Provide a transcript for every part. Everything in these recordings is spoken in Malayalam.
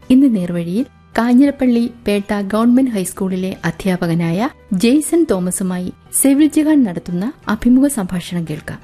ഇന്ന് നേർവഴിയിൽ കാഞ്ഞിരപ്പള്ളി പേട്ട ഗവൺമെന്റ് ഹൈസ്കൂളിലെ അധ്യാപകനായ ജെയ്സൺ തോമസുമായി സെവിൽ ജഹാൻ നടത്തുന്ന അഭിമുഖ സംഭാഷണം കേൾക്കാം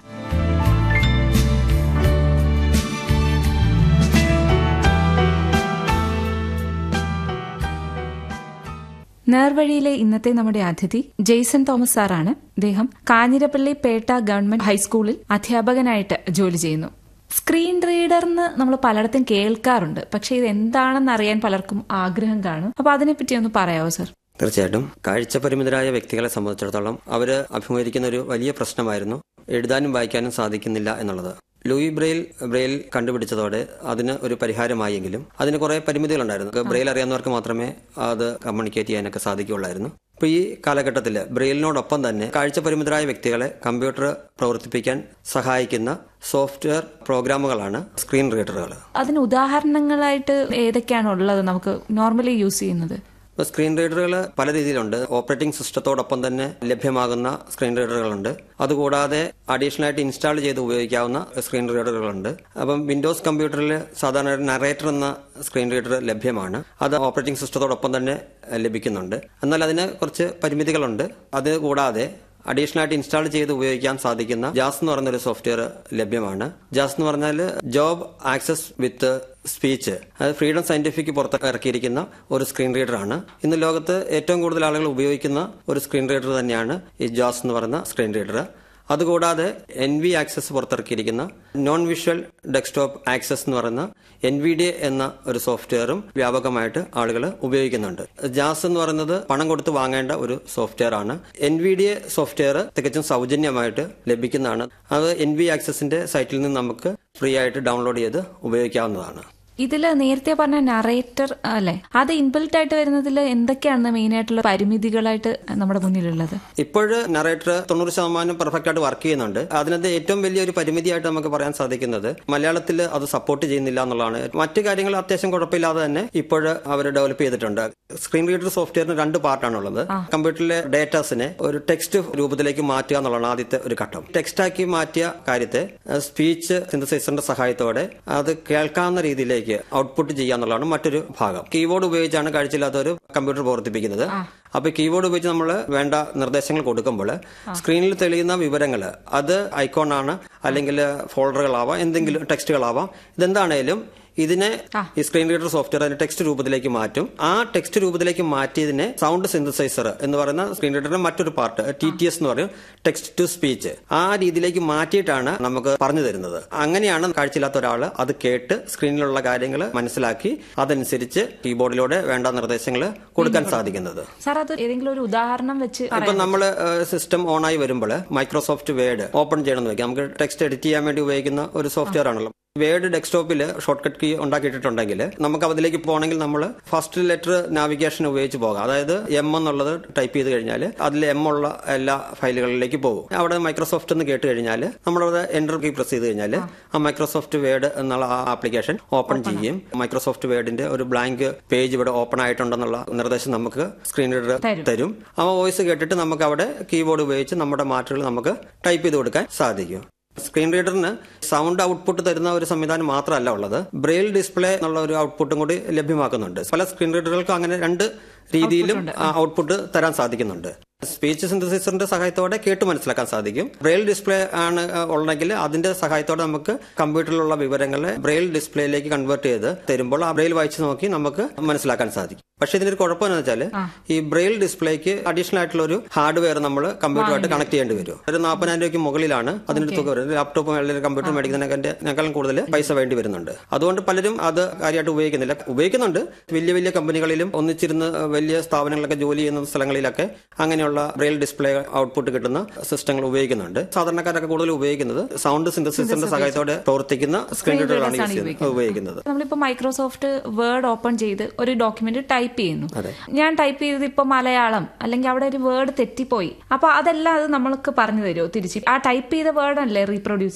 നേർവഴിയിലെ ഇന്നത്തെ നമ്മുടെ അതിഥി ജെയ്സൺ തോമസ് സാറാണ് അദ്ദേഹം കാഞ്ഞിരപ്പള്ളി പേട്ട ഗവൺമെന്റ് ഹൈസ്കൂളിൽ അധ്യാപകനായിട്ട് ജോലി ചെയ്യുന്നു സ്ക്രീൻ റീഡർന്ന് നമ്മൾ പലയിടത്തും കേൾക്കാറുണ്ട് പക്ഷെ ഇത് എന്താണെന്ന് അറിയാൻ പലർക്കും ആഗ്രഹം കാണും അപ്പൊ അതിനെപ്പറ്റി ഒന്ന് പറയാവോ സർ തീർച്ചയായിട്ടും കാഴ്ച പരിമിതരായ വ്യക്തികളെ സംബന്ധിച്ചിടത്തോളം അവര് അഭിമുഖീകരിക്കുന്ന ഒരു വലിയ പ്രശ്നമായിരുന്നു എഴുതാനും വായിക്കാനും സാധിക്കുന്നില്ല എന്നുള്ളത് ലൂയി ബ്രെയിൽ ബ്രെയിൽ കണ്ടുപിടിച്ചതോടെ അതിന് ഒരു പരിഹാരമായെങ്കിലും അതിന് കുറെ പരിമിതികളുണ്ടായിരുന്നു ബ്രെയിൽ അറിയാവുന്നവർക്ക് മാത്രമേ അത് കമ്മ്യൂണിക്കേറ്റ് ചെയ്യാനൊക്കെ സാധിക്കുകയുള്ളായിരുന്നു ഇപ്പൊ ഈ കാലഘട്ടത്തിൽ ബ്രെയിലിനോടൊപ്പം തന്നെ കാഴ്ച പരിമിതരായ വ്യക്തികളെ കമ്പ്യൂട്ടർ പ്രവർത്തിപ്പിക്കാൻ സഹായിക്കുന്ന സോഫ്റ്റ്വെയർ പ്രോഗ്രാമുകളാണ് സ്ക്രീൻ റീഡറുകൾ അതിന് ഉദാഹരണങ്ങളായിട്ട് ഏതൊക്കെയാണ് ഉള്ളത് നമുക്ക് നോർമലി യൂസ് ചെയ്യുന്നത് ഇപ്പോൾ സ്ക്രീൻ റീഡറുകൾ പല രീതിയിലുണ്ട് ഓപ്പറേറ്റിംഗ് സിസ്റ്റത്തോടൊപ്പം തന്നെ ലഭ്യമാകുന്ന സ്ക്രീൻ റീഡറുകളുണ്ട് അതുകൂടാതെ അഡീഷണൽ ആയിട്ട് ഇൻസ്റ്റാൾ ചെയ്ത് ഉപയോഗിക്കാവുന്ന സ്ക്രീൻ റീഡറുകളുണ്ട് അപ്പം വിൻഡോസ് കമ്പ്യൂട്ടറിൽ സാധാരണ നറേറ്റർ എന്ന സ്ക്രീൻ റീഡർ ലഭ്യമാണ് അത് ഓപ്പറേറ്റിംഗ് സിസ്റ്റത്തോടൊപ്പം തന്നെ ലഭിക്കുന്നുണ്ട് എന്നാൽ അതിന് കുറച്ച് പരിമിതികളുണ്ട് അത് കൂടാതെ അഡീഷണൽ ആയിട്ട് ഇൻസ്റ്റാൾ ചെയ്ത് ഉപയോഗിക്കാൻ സാധിക്കുന്ന ജാസ് എന്ന് പറയുന്ന ഒരു സോഫ്റ്റ്വെയർ ലഭ്യമാണ് ജാസ് എന്ന് പറഞ്ഞാൽ ജോബ് ആക്സസ് വിത്ത് സ്പീച്ച് അത് ഫ്രീഡം സയന്റിഫിക് പുറത്ത് ഇറക്കിയിരിക്കുന്ന ഒരു സ്ക്രീൻ റീഡറാണ് ഇന്ന് ലോകത്ത് ഏറ്റവും കൂടുതൽ ആളുകൾ ഉപയോഗിക്കുന്ന ഒരു സ്ക്രീൻ റീഡർ തന്നെയാണ് ഈ ജാസ് എന്ന് പറയുന്ന സ്ക്രീൻ റീഡർ അതുകൂടാതെ എൻ വി ആക്സസ് പുറത്തിറക്കിയിരിക്കുന്ന നോൺ വിഷ്വൽ ഡെസ്ക്ടോപ്പ് ആക്സസ് എന്ന് പറയുന്ന എൻ വി ഡി എന്ന ഒരു സോഫ്റ്റ്വെയറും വ്യാപകമായിട്ട് ആളുകൾ ഉപയോഗിക്കുന്നുണ്ട് ജാസ് എന്ന് പറയുന്നത് പണം കൊടുത്ത് വാങ്ങേണ്ട ഒരു സോഫ്റ്റ്വെയർ ആണ് N V D A software തികച്ചും സൗജന്യമായിട്ട് ലഭിക്കുന്നതാണ് അത് എൻ വി ആക്സസിന്റെ സൈറ്റിൽ നിന്ന് നമുക്ക് ഫ്രീ ആയിട്ട് ഡൗൺലോഡ് ചെയ്ത് ഉപയോഗിക്കാവുന്നതാണ് ഇതില് നേരത്തെ പറഞ്ഞ നറേറ്റർ അല്ലെ അത് ഇൻബിൽറ്റ് ആയിട്ട് വരുന്നതിൽ എന്തൊക്കെയാണ് മെയിൻ ആയിട്ടുള്ള പരിമിതികളായിട്ട് നമ്മുടെ മുന്നിലുള്ളത് ഇപ്പോഴ് നറേറ്റർ തൊണ്ണൂറ് ശതമാനം പെർഫെക്റ്റ് ആയിട്ട് വർക്ക് ചെയ്യുന്നുണ്ട് അതിനകത്ത് ഏറ്റവും വലിയൊരു പരിമിതിയായിട്ട് നമുക്ക് പറയാൻ സാധിക്കുന്നത് മലയാളത്തിൽ അത് സപ്പോർട്ട് ചെയ്യുന്നില്ല എന്നുള്ളതാണ് മറ്റു കാര്യങ്ങൾ അത്യാവശ്യം കുഴപ്പമില്ലാതെ തന്നെ ഇപ്പോഴ് അവർ ഡെവലപ്പ് ചെയ്തിട്ടുണ്ട് സ്ക്രീൻ റീഡർ സോഫ്റ്റ്വെയറിന് രണ്ട് പാർട്ടാണുള്ളത് കമ്പ്യൂട്ടറിലെ ഡേറ്റാസിനെ ഒരു ടെക്സ്റ്റ് രൂപത്തിലേക്ക് മാറ്റുക എന്നുള്ളതാണ് ആദ്യത്തെ ഒരു ഘട്ടം ടെക്സ്റ്റ് ആക്കി മാറ്റിയ കാര്യത്തെ സ്പീച്ച് സിന്തസൈസറിന്റെ സഹായത്തോടെ അത് കേൾക്കാവുന്ന രീതിയിലേക്ക് ഔട്ട്പുട്ട് ചെയ്യുക എന്നുള്ളതാണ് മറ്റൊരു ഭാഗം കീബോർഡ് ഉപയോഗിച്ചാണ് കാഴ്ചയില്ലാത്തവർ കമ്പ്യൂട്ടർ പ്രവർത്തിപ്പിക്കുന്നത് അപ്പൊ കീബോർഡ് ഉപയോഗിച്ച് നമ്മൾ വേണ്ട നിർദ്ദേശങ്ങൾ കൊടുക്കുമ്പോൾ സ്ക്രീനിൽ തെളിയുന്ന വിവരങ്ങൾ അത് ഐക്കോണാണ് അല്ലെങ്കിൽ ഫോൾഡറുകളാവാം എന്തെങ്കിലും ടെക്സ്റ്റുകളാവാം ഇതെന്താണേലും ഇതിനെ ഈ സ്ക്രീൻ റീഡർ സോഫ്റ്റ്വെയർ അതിന്റെ ടെക്സ്റ്റ് രൂപത്തിലേക്ക് മാറ്റും ആ ടെക്സ്റ്റ് രൂപത്തിലേക്ക് മാറ്റിയതിനെ സൗണ്ട് സിന്തസൈസർ എന്ന് പറയുന്ന സ്ക്രീൻ റീഡറിന്റെ മറ്റൊരു പാർട്ട് ടി ടി എസ് എന്ന് പറയും ടെക്സ്റ്റ് ടു സ്പീച്ച് ആ രീതിയിലേക്ക് മാറ്റിയിട്ടാണ് നമുക്ക് പറഞ്ഞു തരുന്നത് അങ്ങനെയാണ് കാഴ്ചയില്ലാത്ത ഒരാൾ അത് കേട്ട് സ്ക്രീനിലുള്ള കാര്യങ്ങൾ മനസ്സിലാക്കി അതനുസരിച്ച് കീബോർഡിലൂടെ വേണ്ട നിർദ്ദേശങ്ങൾ കൊടുക്കാൻ സാധിക്കുന്നത് സാർ അത് ഏതെങ്കിലും ഒരു ഉദാഹരണം വെച്ച് ഇപ്പൊ നമ്മൾ സിസ്റ്റം ഓൺ ആയി വരുമ്പോൾ മൈക്രോസോഫ്റ്റ് വേഡ് ഓപ്പൺ ചെയ്യണമെന്ന് വെക്കാം നമുക്ക് ടെക്സ്റ്റ് എഡിറ്റ് ചെയ്യാൻ വേണ്ടി ഉപയോഗിക്കുന്ന ഒരു സോഫ്റ്റ്വെയർ ആണല്ലോ വേഡ് ഡെസ്ക്ടോപ്പിൽ ഷോർട്ട് കട്ട് കീ ഉണ്ടാക്കിയിട്ടുണ്ടെങ്കിൽ നമുക്ക് അതിലേക്ക് പോകണമെങ്കിൽ നമ്മൾ ഫസ്റ്റ് ലെറ്റർ നാവിഗേഷൻ ഉപയോഗിച്ച് പോകാം അതായത് എം എന്നുള്ളത് ടൈപ്പ് ചെയ്ത് കഴിഞ്ഞാൽ അതിൽ എം ഉള്ള എല്ലാ ഫയലുകളിലേക്ക് പോകും അവിടെ മൈക്രോസോഫ്റ്റ് എന്ന് കേട്ട് കഴിഞ്ഞാൽ നമ്മളവിടെ എൻ്റർ കീ പ്രസ് ചെയ്ത് കഴിഞ്ഞാൽ ആ മൈക്രോസോഫ്റ്റ് വേഡ് എന്നുള്ള ആ ആപ്ലിക്കേഷൻ ഓപ്പൺ ചെയ്യും മൈക്രോസോഫ്റ്റ് വേഡിന്റെ ഒരു ബ്ലാങ്ക് പേജ് ഇവിടെ ഓപ്പൺ ആയിട്ടുണ്ടെന്നുള്ള നിർദ്ദേശം നമുക്ക് സ്ക്രീൻ റീഡർ തരും ആ വോയിസ് കേട്ടിട്ട് നമുക്ക് അവിടെ കീബോർഡ് ഉപയോഗിച്ച് നമ്മുടെ മാറ്റുകൾ നമുക്ക് ടൈപ്പ് ചെയ്ത് കൊടുക്കാൻ സാധിക്കും സ്ക്രീൻ റീഡറിന് സൗണ്ട് ഔട്ട്പുട്ട് തരുന്ന ഒരു സംവിധാനം മാത്രമല്ല ഉള്ളത് ബ്രെയിൽ ഡിസ്പ്ലേ എന്നുള്ള ഒരു ഔട്ട്പുട്ടും കൂടി ലഭ്യമാക്കുന്നുണ്ട് പല സ്ക്രീൻ റീഡറുകൾക്ക് അങ്ങനെ രണ്ട് രീതിയിലും ഔട്ട്പുട്ട് തരാൻ സാധിക്കുന്നുണ്ട് സ്പീച്ച് സിന്തസൈസറിന്റെ സഹായത്തോടെ കേട്ട് മനസ്സിലാക്കാൻ സാധിക്കും ബ്രെയിൽ ഡിസ്പ്ലേ ആണ് ഉള്ളെങ്കിൽ അതിന്റെ സഹായത്തോടെ നമുക്ക് കമ്പ്യൂട്ടറിലുള്ള വിവരങ്ങളെ ബ്രെയിൽ ഡിസ്പ്ലേയിലേക്ക് കൺവേർട്ട് ചെയ്ത് തരുമ്പോൾ ആ ബ്രെയിൽ വായിച്ച് നോക്കി നമുക്ക് മനസ്സിലാക്കാൻ സാധിക്കും പക്ഷെ ഇതിനൊരു കുഴപ്പം എന്ന് വെച്ചാൽ ഈ ബ്രെയിൽ ഡിസ്പ്ലേക്ക് അഡീഷണൽ ആയിട്ടുള്ള ഒരു ഹാർഡ്വെയർ നമ്മൾ കമ്പ്യൂട്ടറുമായിട്ട് കണക്ട് ചെയ്യേണ്ടി വരും ഒരു നാൽപ്പതിനായിരം രൂപയ്ക്ക് മുകളിലാണ് അതിന്റെ തുക വരുന്നത് ലാപ്ടോപ്പും അല്ലെങ്കിൽ കമ്പ്യൂട്ടർ മേടിക്കുന്നതിനേക്കാളും കൂടുതൽ പൈസ വേണ്ടി വരുന്നുണ്ട് അതുകൊണ്ട് പലരും അത് കാര്യമായിട്ട് ഉപയോഗിക്കുന്നില്ല ഉപയോഗിക്കുന്നുണ്ട് വലിയ വലിയ കമ്പനികളിലും ഒന്നിച്ചിരുന്ന് വലിയ സ്ഥാപനങ്ങളൊക്കെ ജോലി ചെയ്യുന്ന സ്ഥലങ്ങളിലൊക്കെ അങ്ങനെയുള്ള ബ്രെയിൽ ഡിസ്പ്ലേ ഔട്ട്പുട്ട് കിട്ടുന്ന സിസ്റ്റങ്ങൾ ഉപയോഗിക്കുന്നുണ്ട് സാധാരണക്കാരൊക്കെ കൂടുതൽ ഉപയോഗിക്കുന്നത് സൗണ്ട് സിന്തസിസിന്റെ സഹായത്തോടെ പ്രവർത്തിക്കുന്ന സ്ക്രീൻ റീഡറുകളാണ് യൂസ് ചെയ്യുന്നത് ഉപയോഗിക്കുന്നത് നമ്മളിപ്പോ മൈക്രോസോഫ്റ്റ് വേർഡ് ഓപ്പൺ ചെയ്ത് ഒരു ഡോക്യുമെന്റ് ടൈപ്പ് ചെയ്യുന്നു ഞാൻ ടൈപ്പ് ചെയ്തത് ഇപ്പൊ മലയാളം അല്ലെങ്കിൽ അവിടെ ഒരു വേർഡ് തെറ്റിപ്പോയി അപ്പൊ അതെല്ലാം അത് നമ്മൾക്ക് പറഞ്ഞു തരുമോ തിരിച്ച് ആ ടൈപ്പ് ചെയ്ത വേർഡ് അല്ലേ റീപ്രൊഡ്യൂസ് ചെയ്യുന്നത്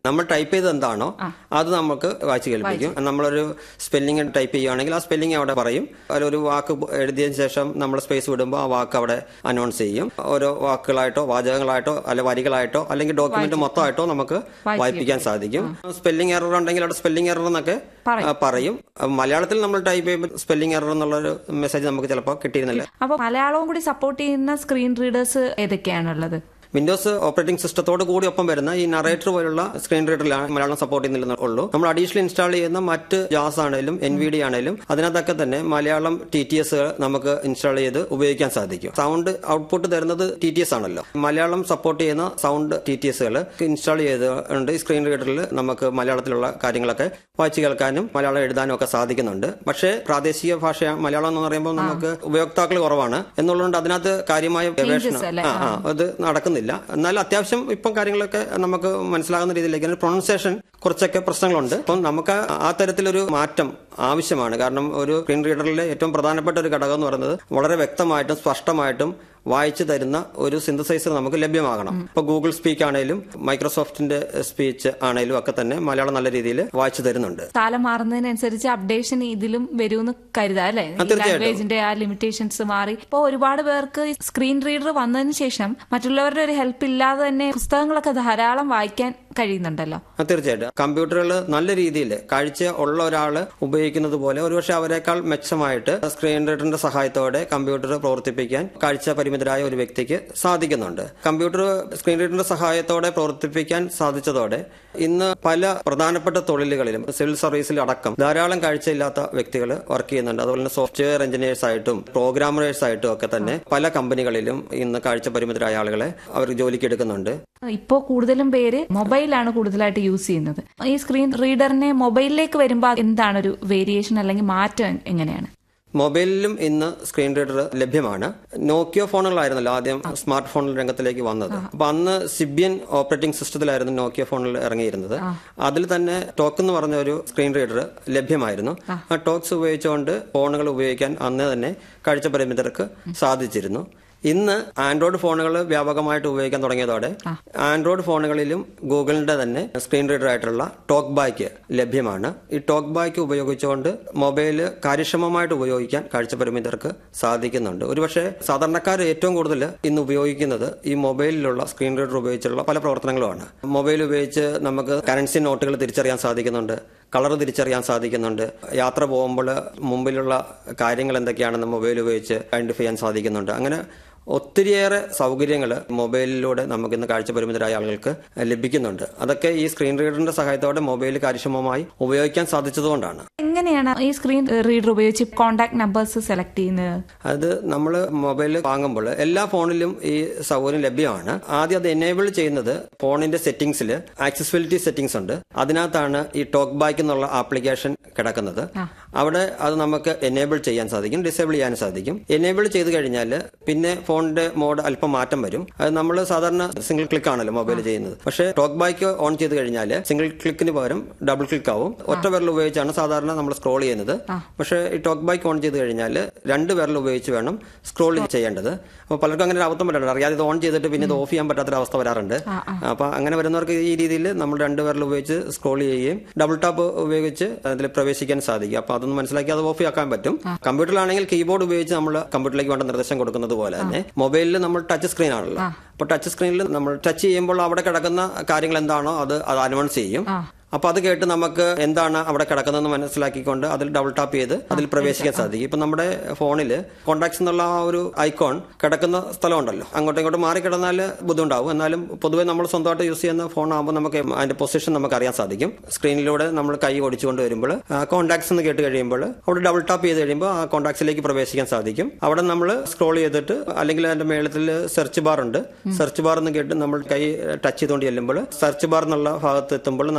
നമ്മൾ ടൈപ്പ് ചെയ്തത് എന്താണോ അത് നമുക്ക് വായിച്ച് കേൾപ്പിക്കും നമ്മളൊരു സ്പെല്ലിംഗ് ടൈപ്പ് ചെയ്യുകയാണെങ്കിൽ ആ സ്പെല്ലിംഗ് അവിടെ പറയും അതിലൊരു വാക്ക് എഴുതിയതിനു ശേഷം നമ്മൾ സ്പേസ് വിടുമ്പോൾ ആ വാക്ക് അവിടെ അനൗൺസ് ചെയ്യും ഓരോ വാക്കുകളായിട്ടോ വാചകങ്ങളായിട്ടോ അല്ലെ വരികളായിട്ടോ അല്ലെങ്കിൽ ഡോക്യുമെന്റ് മൊത്തമായിട്ടോ നമുക്ക് വായിപ്പിക്കാൻ സാധിക്കും സ്പെല്ലിംഗ് എറർ ഉണ്ടെങ്കിൽ അവിടെ സ്പെല്ലിംഗ് എറർ എന്നൊക്കെ ആ, പറയും മലയാളത്തിൽ നമ്മൾ ടൈപ്പ് ചെയ്യുമ്പോൾ സ്പെല്ലിംഗ് എറർ എന്നുള്ളൊരു മെസ്സേജ് നമുക്ക് ചിലപ്പോൾ കിട്ടിയിരുന്നില്ല അപ്പൊ മലയാളവും കൂടി സപ്പോർട്ട് ചെയ്യുന്ന സ്ക്രീൻ റീഡേഴ്സ് ഏതൊക്കെയാണുള്ളത് വിൻഡോസ് ഓപ്പറേറ്റിംഗ് സിസ്റ്റത്തോട് കൂടി ഒപ്പം വരുന്ന ഈ നറേറ്റർ പോലുള്ള സ്ക്രീൻ റീഡറിലാണ് മലയാളം സപ്പോർട്ട് ചെയ്യുന്നില്ലെന്ന് ഉള്ളൂ നമ്മൾ അഡീഷണൽ ഇൻസ്റ്റാൾ ചെയ്യുന്ന മറ്റ് ജാസ് ആണെങ്കിലും എൻ വി ഡി ആണെങ്കിലും അതിനകത്തൊക്കെ തന്നെ മലയാളം ടി ടി എസ് നമുക്ക് ഇൻസ്റ്റാൾ ചെയ്ത് ഉപയോഗിക്കാൻ സാധിക്കും സൗണ്ട് ഔട്ട്പുട്ട് തരുന്നത് ടി ടി എസ് ആണല്ലോ മലയാളം സപ്പോർട്ട് ചെയ്യുന്ന സൗണ്ട് ടി ടി എസുകൾ ഇൻസ്റ്റാൾ ചെയ്തുകൊണ്ട് ഈ സ്ക്രീൻ റീഡറിൽ നമുക്ക് മലയാളത്തിലുള്ള കാര്യങ്ങളൊക്കെ വായിച്ചു കേൾക്കാനും മലയാളം എഴുതാനും ഒക്കെ സാധിക്കുന്നുണ്ട് പക്ഷേ പ്രാദേശിക ഭാഷ മലയാളം എന്ന് പറയുമ്പോൾ നമുക്ക് ഉപയോക്താക്കൾ കുറവാണ് എന്നുള്ളതുകൊണ്ട് അതിനകത്ത് കാര്യമായ ഗവേഷണം അല്ലേ? ആ ആ അത് നടക്കുന്നില്ല എന്നാൽ അത്യാവശ്യം ഇപ്പം കാര്യങ്ങളൊക്കെ നമുക്ക് മനസ്സിലാകുന്ന രീതിയിലേക്ക് പ്രൊണൗൺസിയേഷൻ കുറച്ചൊക്കെ പ്രശ്നങ്ങളുണ്ട് അപ്പം നമുക്ക് ആ തരത്തിലൊരു മാറ്റം ആവശ്യമാണ് കാരണം ഒരു സ്ക്രീൻ റീഡറിലെ ഏറ്റവും പ്രധാനപ്പെട്ട ഒരു ഘടകം എന്ന് പറയുന്നത് വളരെ വ്യക്തമായിട്ടും സ്പഷ്ടമായിട്ടും വായിച്ചു തരുന്ന ഒരു സിന്തസൈസർ നമുക്ക് ലഭ്യമാകണം ഇപ്പൊ ഗൂഗിൾ സ്പീക്ക് ആണെങ്കിലും മൈക്രോസോഫ്റ്റിന്റെ സ്പീച്ച് ആണെങ്കിലും ഒക്കെ തന്നെ മലയാളം നല്ല രീതിയിൽ വായിച്ചു തരുന്നുണ്ട് കാലം മാറുന്നതിനനുസരിച്ച് അപ്ഡേഷൻ ഇതിലും വരുമെന്ന് കരുതാം അല്ലെ തീർച്ചയായിട്ടും. ലാംഗ്വേജിന്റെ ആ ലിമിറ്റേഷൻസ് മാറി ഇപ്പൊ ഒരുപാട് പേർക്ക് സ്ക്രീൻ റീഡർ വന്നതിന് ശേഷം മറ്റുള്ളവരുടെ ഒരു ഹെൽപ്പ് ഇല്ലാതെ തന്നെ പുസ്തകങ്ങളൊക്കെ ധാരാളം വായിക്കാൻ കഴിയുന്നുണ്ടല്ലോ ആ, തീർച്ചയായിട്ടും കമ്പ്യൂട്ടറുകൾ നല്ല രീതിയിൽ കാഴ്ച ഉള്ള ഒരാൾ ഉപയോഗിക്കുന്നത് പോലെ ഒരുപക്ഷെ അവരെക്കാൾ മെച്ചമായിട്ട് സ്ക്രീൻ റീഡറിന്റെ സഹായത്തോടെ കമ്പ്യൂട്ടർ പ്രവർത്തിപ്പിക്കാൻ കാഴ്ച പരിമിതരായ ഒരു വ്യക്തിക്ക് സാധിക്കുന്നുണ്ട് കമ്പ്യൂട്ടർ സ്ക്രീൻ റീഡറിന്റെ സഹായത്തോടെ പ്രവർത്തിപ്പിക്കാൻ സാധിച്ചതോടെ ഇന്ന് പല പ്രധാനപ്പെട്ട തൊഴിലുകളിലും സിവിൽ സർവീസിൽ അടക്കം ധാരാളം കാഴ്ചയില്ലാത്ത വ്യക്തികൾ വർക്ക് ചെയ്യുന്നുണ്ട് അതുപോലെ തന്നെ സോഫ്റ്റ്വെയർ എഞ്ചിനീയേഴ്സ് ആയിട്ടും പ്രോഗ്രാമേഴ്സ് ആയിട്ടും ഒക്കെ തന്നെ പല കമ്പനികളിലും ഇന്ന് കാഴ്ച പരിമിതരായ ആളുകളെ അവർ ജോലിക്ക് എടുക്കുന്നുണ്ട് ഇപ്പോൾ കൂടുതലും പേര് മൊബൈലാണ് കൂടുതലായിട്ട് യൂസ് ചെയ്യുന്നത് ഈ സ്ക്രീൻ റീഡറിനെ മൊബൈലിലേക്ക് വരുമ്പോൾ എന്താണ് ഒരു വേരിയേഷൻ അല്ലെങ്കിൽ മാറ്റം എങ്ങനെയാണ് മൊബൈലിലും ഇന്ന് സ്ക്രീൻ റീഡർ ലഭ്യമാണ് നോക്കിയോ ഫോണുകളായിരുന്നല്ലോ ആദ്യം സ്മാർട്ട് ഫോൺ രംഗത്തിലേക്ക് വന്നത് അപ്പൊ അന്ന് സിബിയൻ ഓപ്പറേറ്റിംഗ് സിസ്റ്റത്തിലായിരുന്നു നോക്കിയോ ഫോണിൽ ഇറങ്ങിയിരുന്നത് അതിൽ തന്നെ ടോക്ക് എന്ന് പറഞ്ഞ ഒരു സ്ക്രീൻ റീഡർ ലഭ്യമായിരുന്നു ആ ടോക്സ് ഉപയോഗിച്ചുകൊണ്ട് ഫോണുകൾ ഉപയോഗിക്കാൻ അന്ന് തന്നെ കാഴ്ച പരിമിതർക്ക് സാധിച്ചിരുന്നു ഇന്ന് ആൻഡ്രോയിഡ് ഫോണുകൾ വ്യാപകമായിട്ട് ഉപയോഗിക്കാൻ തുടങ്ങിയതോടെ ആൻഡ്രോയിഡ് ഫോണുകളിലും ഗൂഗിളിന്റെ തന്നെ സ്ക്രീൻ റീഡർ ആയിട്ടുള്ള ടോക്ക് ബാക്ക് ലഭ്യമാണ് ഈ ടോക്ക് ബാക്ക് ഉപയോഗിച്ചുകൊണ്ട് മൊബൈല് കാര്യക്ഷമമായിട്ട് ഉപയോഗിക്കാൻ കാഴ്ചപരിമിതർക്ക് സാധിക്കുന്നുണ്ട് ഒരുപക്ഷെ സാധാരണക്കാർ ഏറ്റവും കൂടുതൽ ഇന്ന് ഉപയോഗിക്കുന്നത് ഈ മൊബൈലിലുള്ള സ്ക്രീൻ റീഡർ ഉപയോഗിച്ചുള്ള പല പ്രവർത്തനങ്ങളുമാണ് മൊബൈൽ ഉപയോഗിച്ച് നമുക്ക് കറൻസി നോട്ടുകൾ തിരിച്ചറിയാൻ സാധിക്കുന്നുണ്ട് കളർ തിരിച്ചറിയാൻ സാധിക്കുന്നുണ്ട് യാത്ര പോകുമ്പോൾ മുമ്പിലുള്ള കാര്യങ്ങൾ എന്തൊക്കെയാണെന്ന് മൊബൈൽ ഉപയോഗിച്ച് ഐഡന്റിഫൈ ചെയ്യാൻ സാധിക്കുന്നുണ്ട് അങ്ങനെ ഒത്തിരിയേറെ സൗകര്യങ്ങൾ മൊബൈലിലൂടെ നമുക്ക് ഇന്ന് കാഴ്ചപരിമിതരായ ആളുകൾക്ക് ലഭിക്കുന്നുണ്ട് അതൊക്കെ ഈ സ്ക്രീൻ റീഡറിന്റെ സഹായത്തോടെ മൊബൈൽ കാര്യക്ഷമമായി ഉപയോഗിക്കാൻ സാധിച്ചതുകൊണ്ടാണ് എങ്ങനെയാണ് ഈ സ്ക്രീൻ റീഡർ ഉപയോഗിച്ച് കോൺടാക്ട് നമ്പേഴ്സ് സെലക്ട് ചെയ്യുന്നത് അത് നമ്മൾ മൊബൈൽ വാങ്ങുമ്പോൾ എല്ലാ ഫോണിലും ഈ സൗകര്യം ലഭ്യമാണ് ആദ്യം അത് എനേബിൾ ചെയ്യുന്നത് ഫോണിന്റെ സെറ്റിംഗ്സിൽ ആക്സസിബിലിറ്റി സെറ്റിംഗ്സ് ഉണ്ട് അതിനകത്താണ് ഈ ടോക്ക് ബാക്ക് എന്നുള്ള ആപ്ലിക്കേഷൻ കിടക്കുന്നത് അവിടെ അത് നമുക്ക് എനേബിൾ ചെയ്യാൻ സാധിക്കും ഡിസേബിൾ ചെയ്യാൻ സാധിക്കും എനേബിൾ ചെയ്ത് കഴിഞ്ഞാൽ പിന്നെ ഫോണിന്റെ മോഡ് അല്പം മാറ്റം വരും അത് നമ്മൾ സാധാരണ സിംഗിൾ ക്ലിക്ക് ആണല്ലോ മൊബൈൽ ചെയ്യുന്നത് പക്ഷേ ടോക്ക് ബാക്ക് ഓൺ ചെയ്ത് കഴിഞ്ഞാൽ സിംഗിൾ ക്ലിക്കിന് പകരം ഡബിൾ ക്ലിക്ക് ആവും ഒറ്റ വിരൽ ഉപയോഗിച്ചാണ് സാധാരണ നമ്മൾ സ്ക്രോൾ ചെയ്യുന്നത് പക്ഷേ ഈ ടോക്ക് ബാക്ക് ഓൺ ചെയ്ത് കഴിഞ്ഞാൽ രണ്ട് വിരൽ ഉപയോഗിച്ച് വേണം സ്ക്രോൾ ചെയ്യേണ്ടത് അപ്പോൾ പലർക്കും അങ്ങനെ ഒരു അബദ്ധം പറ്റാറുണ്ട് അറിയാതെ ഇത് ഓൺ ചെയ്തിട്ട് പിന്നെ ഇത് ഓഫ് ചെയ്യാൻ പറ്റാത്തൊരു അവസ്ഥ വരാറുണ്ട് അപ്പൊ അങ്ങനെ വരുന്നവർക്ക് ഈ രീതിയിൽ നമ്മൾ രണ്ട് വിരൽ ഉപയോഗിച്ച് സ്ക്രോൾ ചെയ്യുകയും ഡബിൾ ടാപ്പ് ഉപയോഗിച്ച് അതിൽ പ്രവേശിക്കാൻ സാധിക്കും അപ്പൊ അതൊന്ന് മനസ്സിലാക്കി അത് ഓഫ് ആക്കാൻ പറ്റും കമ്പ്യൂട്ടറിലാണെങ്കിൽ കീബോർഡ് ഉപയോഗിച്ച് നമ്മൾ കമ്പ്യൂട്ടറിലേക്ക് വേണ്ട നിർദ്ദേശം കൊടുക്കുന്നത് പോലെ തന്നെ മൊബൈലിൽ നമ്മൾ ടച്ച് സ്ക്രീൻ ആണല്ലോ അപ്പൊ ടച്ച് സ്ക്രീനിൽ നമ്മൾ ടച്ച് ചെയ്യുമ്പോൾ അവിടെ കിടക്കുന്ന കാര്യങ്ങൾ എന്താണോ അത് അത് അനൗൺസ് ചെയ്യും അപ്പൊ അത് കേട്ട് നമുക്ക് എന്താണ് അവിടെ കിടക്കുന്നതെന്ന് മനസ്സിലാക്കിക്കൊണ്ട് അതിൽ ഡബിൾ ടാപ്പ് ചെയ്ത് അതിൽ പ്രവേശിക്കാൻ സാധിക്കും ഇപ്പൊ നമ്മുടെ ഫോണിൽ കോണ്ടാക്ട്സ് എന്നുള്ള ആ ഒരു ഐക്കോൺ കിടക്കുന്ന സ്ഥലമുണ്ടല്ലോ അങ്ങോട്ടും ഇങ്ങോട്ടും മാറി കിടന്നാൽ ബുദ്ധിമുട്ടാവും എന്നാലും പൊതുവെ നമ്മൾ സ്വന്തമായിട്ട് യൂസ് ചെയ്യുന്ന ഫോൺ ആകുമ്പോൾ നമുക്ക് അതിന്റെ പൊസിഷൻ നമുക്ക് അറിയാൻ സാധിക്കും സ്ക്രീനിലൂടെ നമ്മൾ കൈ ഓടിച്ചുകൊണ്ട് വരുമ്പോൾ കോണ്ടാക്ട്സ് എന്ന് കേട്ട് കഴിയുമ്പോൾ അവിടെ ഡബിൾ ടാപ്പ് ചെയ്ത് കഴിയുമ്പോൾ ആ കോണ്ടാക്ട്സിലേക്ക് പ്രവേശിക്കാൻ സാധിക്കും അവിടെ നമ്മൾ സ്ക്രോൾ ചെയ്തിട്ട് അല്ലെങ്കിൽ അതിന്റെ മേളത്തിൽ സെർച്ച് ബാർ ഉണ്ട് സെർച്ച് ബാർ എന്ന് കേട്ട് നമ്മൾ കൈ ടച്ച് ചെയ്തുകൊണ്ട് ചെല്ലുമ്പോൾ സെർച്ച് ബാർ എന്നുള്ള ഭാഗത്ത് എത്തുമ്പോൾ നമ്മൾ അവിടെ ഡബിൾ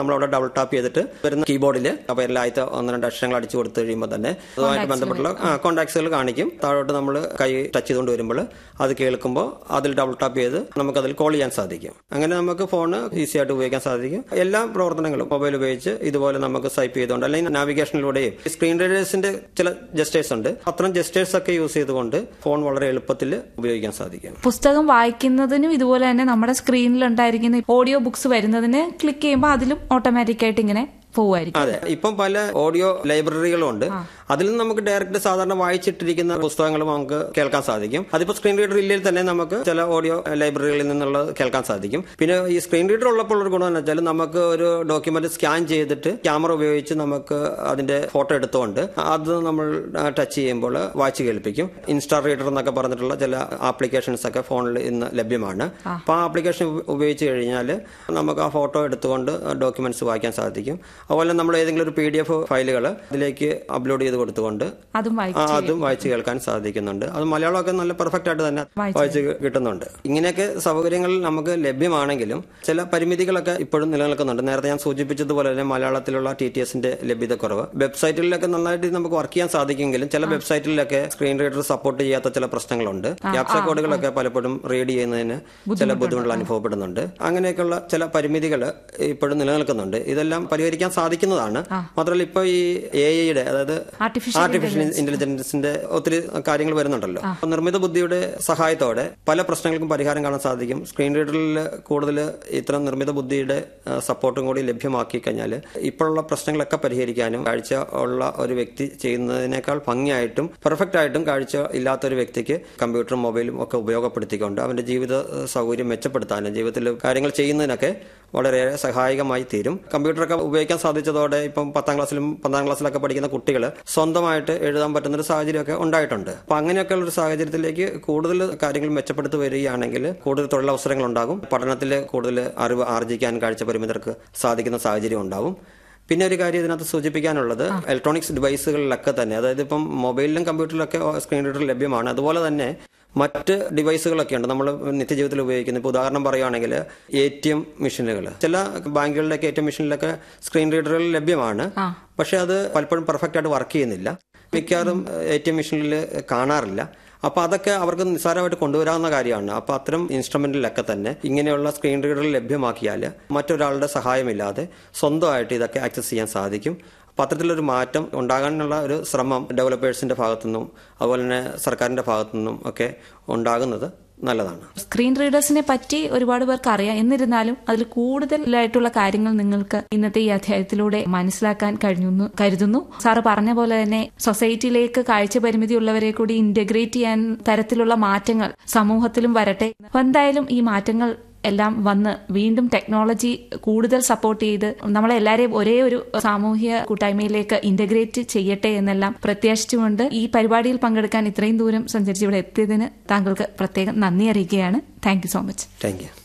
ഡബിൾ ടാപ്പ് ചെയ്തിട്ട് വരുന്ന കീബോർഡിൽ അപ്പോൾ എല്ലാ ആദ്യത്തെ ഒന്ന് രണ്ട് അക്ഷരങ്ങൾ അടിച്ചു കൊടുത്തു കഴിയുമ്പോൾ തന്നെ അതുമായിട്ട് ബന്ധപ്പെട്ടുള്ള കോൺടാക്ട്സുകൾ കാണിക്കും താഴോട്ട് നമ്മൾ കൈ ടച്ച് ചെയ്തുകൊണ്ട് വരുമ്പോൾ അത് കേൾക്കുമ്പോൾ അതിൽ ഡബിൾ ടാപ്പ് ചെയ്ത് നമുക്ക് അതിൽ കോൾ ചെയ്യാൻ സാധിക്കും അങ്ങനെ നമുക്ക് ഫോൺ ഈസി ആയിട്ട് ഉപയോഗിക്കാൻ സാധിക്കും എല്ലാ പ്രവർത്തനങ്ങളും മൊബൈൽ ഉപയോഗിച്ച് ഇതുപോലെ നമുക്ക് സ്വൈപ്പ് ചെയ്തുകൊണ്ട് അല്ലെങ്കിൽ നാവിഗേഷനിലൂടെയും സ്ക്രീൻ റീഡേഴ്സിന്റെ ചില ജസ്റ്റേഴ്സ് ഉണ്ട് അത്തരം ജസ്റ്റേഴ്സ് ഒക്കെ യൂസ് ചെയ്തുകൊണ്ട് ഫോൺ വളരെ എളുപ്പത്തിൽ ഉപയോഗിക്കാൻ സാധിക്കും പുസ്തകം വായിക്കുന്നതിനും ഇതുപോലെ തന്നെ നമ്മുടെ സ്ക്രീനിൽ ഉണ്ടായിരിക്കുന്ന ഓഡിയോ ബുക്സ് വരുന്നതിന് ക്ലിക്ക് ചെയ്യുമ്പോൾ അതിലും ഓട്ടോമാറ്റിക് ആയിട്ട് ഇങ്ങനെ പോവുമായിരിക്കും അതെ ഇപ്പം പല ഓഡിയോ ലൈബ്രറികളും ഉണ്ട് അതിൽ നിന്ന് നമുക്ക് ഡയറക്റ്റ് സാധാരണ വായിച്ചിട്ടിരിക്കുന്ന പുസ്തകങ്ങളും നമുക്ക് കേൾക്കാൻ സാധിക്കും അതിപ്പോ സ്ക്രീൻ റീഡർ ഇല്ലെങ്കിൽ തന്നെ നമുക്ക് ചില ഓഡിയോ ലൈബ്രറികളിൽ നിന്നുള്ളത് കേൾക്കാൻ സാധിക്കും പിന്നെ ഈ സ്ക്രീൻ റീഡർ ഉള്ളപ്പോൾ ഒരു ഗുണം എന്ന് വെച്ചാൽ നമുക്ക് ഒരു ഡോക്യുമെന്റ് സ്കാൻ ചെയ്തിട്ട് ക്യാമറ ഉപയോഗിച്ച് നമുക്ക് അതിന്റെ ഫോട്ടോ എടുത്തുകൊണ്ട് അത് നമ്മൾ ടച്ച് ചെയ്യുമ്പോൾ വായിച്ച് കേൾപ്പിക്കും ഇൻസ്റ്റാ റീഡർ എന്നൊക്കെ പറഞ്ഞിട്ടുള്ള ചില ആപ്ലിക്കേഷൻസ് ഒക്കെ ഫോണിൽ ഇന്ന് ലഭ്യമാണ് അപ്പോൾ ആ ആപ്ലിക്കേഷൻ ഉപയോഗിച്ച് കഴിഞ്ഞാൽ നമുക്ക് ആ ഫോട്ടോ എടുത്തുകൊണ്ട് ഡോക്യുമെന്റ്സ് വായിക്കാൻ സാധിക്കും അതുപോലെ നമ്മൾ ഏതെങ്കിലും ഒരു പി ഡി എഫ് ഫയലുകൾ അതിലേക്ക് അപ്ലോഡ് ചെയ്ത് കൊടുത്തുകൊണ്ട് അതും ആ, വായിക്കും അതും വായിച്ച് കേൾക്കാൻ സാധിക്കുന്നുണ്ട് അത് മലയാളമൊക്കെ നല്ല പെർഫെക്റ്റ് ആയിട്ട് തന്നെ വായിച്ച് കിട്ടുന്നുണ്ട് ഇങ്ങനെയൊക്കെ സൗകര്യങ്ങൾ നമുക്ക് ലഭ്യമാണെങ്കിലും ചില പരിമിതികളൊക്കെ ഇപ്പോഴും നിലനിൽക്കുന്നുണ്ട് നേരത്തെ ഞാൻ സൂചിപ്പിച്ചതുപോലെ തന്നെ മലയാളത്തിലുള്ള ടി ടി എസിന്റെ ലഭ്യതക്കുറവ് വെബ്സൈറ്റിലൊക്കെ നന്നായിട്ട് നമുക്ക് വർക്ക് ചെയ്യാൻ സാധിക്കുമെങ്കിലും ചില വെബ്സൈറ്റിലൊക്കെ സ്ക്രീൻ റീഡർ സപ്പോർട്ട് ചെയ്യാത്ത ചില പ്രശ്നങ്ങളുണ്ട് ക്യാപ്ച കോഡുകളൊക്കെ പലപ്പോഴും റീഡ് ചെയ്യുന്നതിന് ചില ബുദ്ധിമുട്ടുകൾ അനുഭവപ്പെടുന്നുണ്ട് അങ്ങനെയൊക്കെയുള്ള ചില പരിമിതികൾ ഇപ്പോഴും നിലനിൽക്കുന്നുണ്ട് ഇതെല്ലാം പരിഹരിക്കാൻ സാധിക്കുന്നതാണ് മാത്രമല്ല ഇപ്പോൾ ഈ എ ഐയുടെ അതായത് ആർട്ടിഫിഷ്യൽ ആർട്ടിഫിഷ്യൽ ഇന്റലിജൻസിന്റെ ഒത്തിരി കാര്യങ്ങൾ വരുന്നുണ്ടല്ലോ അപ്പൊ നിർമ്മിത ബുദ്ധിയുടെ സഹായത്തോടെ പല പ്രശ്നങ്ങൾക്കും പരിഹാരം കാണാൻ സാധിക്കും സ്ക്രീൻ റീഡറിൽ കൂടുതൽ ഇത്തരം നിർമ്മിത ബുദ്ധിയുടെ ആ, സപ്പോർട്ടും കൂടി ലഭ്യമാക്കി കഴിഞ്ഞാൽ ഇപ്പോഴുള്ള പ്രശ്നങ്ങളൊക്കെ പരിഹരിക്കാനും കാഴ്ച ഉള്ള ഒരു വ്യക്തി ചെയ്യുന്നതിനേക്കാൾ ഭംഗിയായിട്ടും പെർഫെക്റ്റ് ആയിട്ടും കാഴ്ച ഇല്ലാത്ത ഒരു വ്യക്തിക്ക് കമ്പ്യൂട്ടറും മൊബൈലും ഒക്കെ ഉപയോഗപ്പെടുത്തിക്കൊണ്ട് അവന്റെ ജീവിത ആ, സൗകര്യം മെച്ചപ്പെടുത്താനും ജീവിതത്തിൽ കാര്യങ്ങൾ ചെയ്യുന്നതിനൊക്കെ വളരെയേറെ സഹായകമായി തീരും കമ്പ്യൂട്ടറൊക്കെ ഉപയോഗിക്കാൻ സാധിച്ചതോടെ ഇപ്പം പത്താം ക്ലാസ്സിലും പന്ത്രണ്ടാം ക്ലാസ്സിലൊക്കെ പഠിക്കുന്ന കുട്ടികൾ സ്വന്തമായിട്ട് എഴുതാൻ പറ്റുന്ന ഒരു സാഹചര്യമൊക്കെ ഉണ്ടായിട്ടുണ്ട് അപ്പൊ അങ്ങനെയൊക്കെയുള്ള ഒരു സാഹചര്യത്തിലേക്ക് കൂടുതൽ കാര്യങ്ങൾ മെച്ചപ്പെടുത്തി വരികയാണെങ്കിൽ കൂടുതൽ തൊഴിലവസരങ്ങൾ ഉണ്ടാകും പഠനത്തിൽ കൂടുതൽ അറിവ് ആർജിക്കാൻ കാഴ്ച പരിമിതർക്ക് സാധിക്കുന്ന സാഹചര്യം ഉണ്ടാവും പിന്നെ ഒരു കാര്യം ഇതിനകത്ത് സൂചിപ്പിക്കാനുള്ളത് ഇലക്ട്രോണിക്സ് ഡിവൈസുകളിലൊക്കെ തന്നെ അതായത് ഇപ്പം മൊബൈലിലും കമ്പ്യൂട്ടറിലൊക്കെ സ്ക്രീൻ റീഡർ ലഭ്യമാണ് അതുപോലെ തന്നെ മറ്റ് ഡിവൈസുകളൊക്കെ ഉണ്ട് നമ്മൾ നിത്യജീവിതത്തിൽ ഉപയോഗിക്കുന്ന ഇപ്പോൾ ഉദാഹരണം പറയുകയാണെങ്കിൽ എ ടി എം മെഷീനുകൾ ചില ബാങ്കുകളിലൊക്കെ എ ടി എം മെഷീനിലൊക്കെ സ്ക്രീൻ റീഡറുകൾ ലഭ്യമാണ് പക്ഷെ അത് പലപ്പോഴും പെർഫെക്റ്റ് ആയിട്ട് വർക്ക് ചെയ്യുന്നില്ല മിക്കവാറും എ ടി എം മെഷീനിൽ കാണാറില്ല അപ്പൊ അതൊക്കെ അവർക്ക് നിസ്സാരമായിട്ട് കൊണ്ടുവരാവുന്ന കാര്യമാണ് അപ്പൊ അത്തരം ഇൻസ്ട്രുമെന്റിലൊക്കെ തന്നെ ഇങ്ങനെയുള്ള സ്ക്രീൻ റീഡറുകൾ ലഭ്യമാക്കിയാൽ മറ്റൊരാളുടെ സഹായമില്ലാതെ സ്വന്തമായിട്ട് ഇതൊക്കെ ആക്സസ് ചെയ്യാൻ സാധിക്കും അപ്പൊ അത്തരത്തിലൊരു മാറ്റം ഉണ്ടാകാനുള്ള ഒരു ശ്രമം ഡെവലപ്പേഴ്സിന്റെ ഭാഗത്തുനിന്നും അതുപോലെ തന്നെ സർക്കാരിന്റെ ഭാഗത്തുനിന്നും ഒക്കെ ഉണ്ടാകുന്നത് നല്ലതാണ് സ്ക്രീൻ റീഡേഴ്സിനെ പറ്റി ഒരുപാട് പേർക്ക് അറിയാം എന്നിരുന്നാലും അതിൽ കൂടുതലായിട്ടുള്ള കാര്യങ്ങൾ നിങ്ങൾക്ക് ഇന്നത്തെ ഈ അധ്യായത്തിലൂടെ മനസ്സിലാക്കാൻ കഴിഞ്ഞു എന്ന് കരുതുന്നു സാറ് പറഞ്ഞ പോലെ തന്നെ സൊസൈറ്റിയിലേക്ക് കാഴ്ച പരിമിതി ഉള്ളവരെ കൂടി ഇന്റഗ്രേറ്റ് ചെയ്യാൻ തരത്തിലുള്ള മാറ്റങ്ങൾ സമൂഹത്തിലും വരട്ടെ അപ്പൊ എന്തായാലും ഈ മാറ്റങ്ങൾ എല്ലാം വന്ന് വീണ്ടും ടെക്നോളജി കൂടുതൽ സപ്പോർട്ട് ചെയ്ത് നമ്മളെല്ലാരെയും ഒരേ ഒരു സാമൂഹ്യ കൂട്ടായ്മയിലേക്ക് ഇന്റഗ്രേറ്റ് ചെയ്യട്ടെ എന്നെല്ലാം പ്രത്യാശിച്ചുകൊണ്ട് ഈ പരിപാടിയിൽ പങ്കെടുക്കാൻ ഇത്രയും ദൂരം സഞ്ചരിച്ച് ഇവിടെ എത്തിയതിന് താങ്കൾക്ക് പ്രത്യേകം നന്ദി അറിയിക്കുകയാണ് thank you so much thank you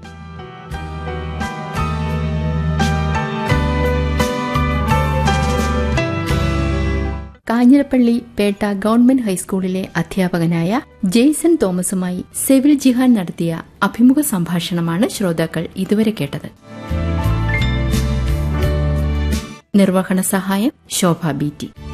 Kanjirappally Petta government ഹൈസ്കൂളിലെ അധ്യാപകനായ ജെയ്സൺ തോമസുമായി സെവിൽ ജിഹാൻ നടത്തിയ അഭിമുഖ സംഭാഷണമാണ് ശ്രോതാക്കൾ ഇതുവരെ കേട്ടത് നിർവഹണ സഹായം ശോഭ ബി ടി